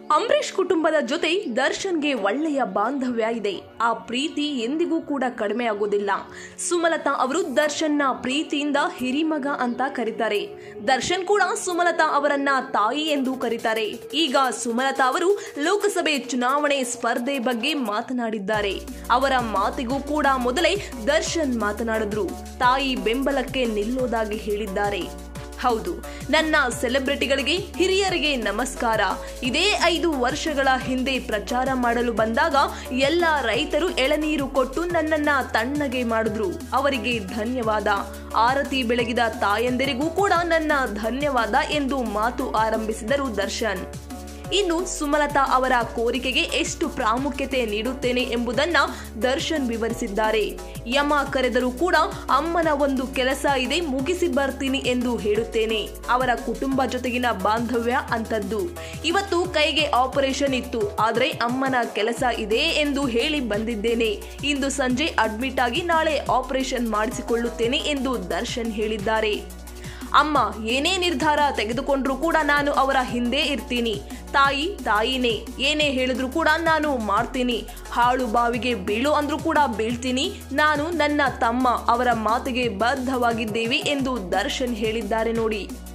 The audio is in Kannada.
ಅಂಬರೀಷ್ ಕುಟುಂಬದ ಜೊತೆ ದರ್ಶನ್ಗೆ ಒಳ್ಳೆಯ ಬಾಂಧವ್ಯ ಇದೆ ಆ ಪ್ರೀತಿ ಎಂದಿಗೂ ಕೂಡ ಕಡಿಮೆ ಆಗೋದಿಲ್ಲ ಸುಮಲತಾ ಅವರು ದರ್ಶನ್ನ ಪ್ರೀತಿಯಿಂದ ಹಿರಿಮಗ ಅಂತ ಕರೀತಾರೆ ದರ್ಶನ್ ಕೂಡ ಸುಮಲತಾ ಅವರನ್ನ ತಾಯಿ ಎಂದು ಕರೀತಾರೆ ಈಗ ಸುಮಲತಾ ಅವರು ಲೋಕಸಭೆ ಚುನಾವಣೆ ಸ್ಪರ್ಧೆ ಬಗ್ಗೆ ಮಾತನಾಡಿದ್ದಾರೆ ಅವರ ಮಾತಿಗೂ ಕೂಡ ಮೊದಲೇ ದರ್ಶನ್ ಮಾತನಾಡಿದ್ರು ತಾಯಿ ಬೆಂಬಲಕ್ಕೆ ನಿಲ್ಲೋದಾಗಿ ಹೇಳಿದ್ದಾರೆ ಹೌದು ನನ್ನ ಸೆಲೆಬ್ರಿಟಿಗಳಿಗೆ ಹಿರಿಯರಿಗೆ ನಮಸ್ಕಾರ ಇದೇ ಐದು ವರ್ಷಗಳ ಹಿಂದೆ ಪ್ರಚಾರ ಮಾಡಲು ಬಂದಾಗ ಎಲ್ಲ ರೈತರು ಎಳನೀರು ಕೊಟ್ಟು ನನ್ನನ್ನ ತಣ್ಣಗೆ ಮಾಡಿದ್ರು ಅವರಿಗೆ ಧನ್ಯವಾದ ಆರತಿ ಬೆಳಗಿದ ತಾಯಂದಿರಿಗೂ ಕೂಡ ನನ್ನ ಧನ್ಯವಾದ ಎಂದು ಮಾತು ಆರಂಭಿಸಿದರು ದರ್ಶನ್ ಇನ್ನು ಸುಮಲತಾ ಅವರ ಕೋರಿಕೆಗೆ ಎಷ್ಟು ಪ್ರಾಮುಖ್ಯತೆ ನೀಡುತ್ತೇನೆ ಎಂಬುದನ್ನ ದರ್ಶನ್ ವಿವರಿಸಿದ್ದಾರೆ ಯಮ ಕರೆದರೂ ಕೂಡ ಅಮ್ಮನ ಒಂದು ಕೆಲಸ ಇದೆ ಮುಗಿಸಿ ಬರ್ತೀನಿ ಎಂದು ಹೇಳುತ್ತೇನೆ ಅವರ ಕುಟುಂಬ ಜೊತೆಗಿನ ಬಾಂಧವ್ಯ ಅಂತದ್ದು ಇವತ್ತು ಕೈಗೆ ಆಪರೇಷನ್ ಇತ್ತು ಆದ್ರೆ ಅಮ್ಮನ ಕೆಲಸ ಇದೆ ಎಂದು ಹೇಳಿ ಬಂದಿದ್ದೇನೆ ಇಂದು ಸಂಜೆ ಅಡ್ಮಿಟ್ ಆಗಿ ನಾಳೆ ಆಪರೇಷನ್ ಮಾಡಿಸಿಕೊಳ್ಳುತ್ತೇನೆ ಎಂದು ದರ್ಶನ್ ಹೇಳಿದ್ದಾರೆ ಅಮ್ಮ ಏನೇ ನಿರ್ಧಾರ ತೆಗೆದುಕೊಂಡ್ರೂ ಕೂಡ ನಾನು ಅವರ ಹಿಂದೆ ಇರ್ತೀನಿ ತಾಯಿ ತಾಯಿನೇ ಏನೇ ಹೇಳಿದ್ರು ಕೂಡ ನಾನು ಮಾಡ್ತೀನಿ ಹಾಳು ಬಾವಿಗೆ ಬೀಳು ಅಂದ್ರೂ ಕೂಡ ಬೀಳ್ತೀನಿ ನಾನು ನನ್ನ ತಮ್ಮ ಅವರ ಮಾತಿಗೆ ಬದ್ಧವಾಗಿದ್ದೇವೆ ಎಂದು ದರ್ಶನ್ ಹೇಳಿದ್ದಾರೆ ನೋಡಿ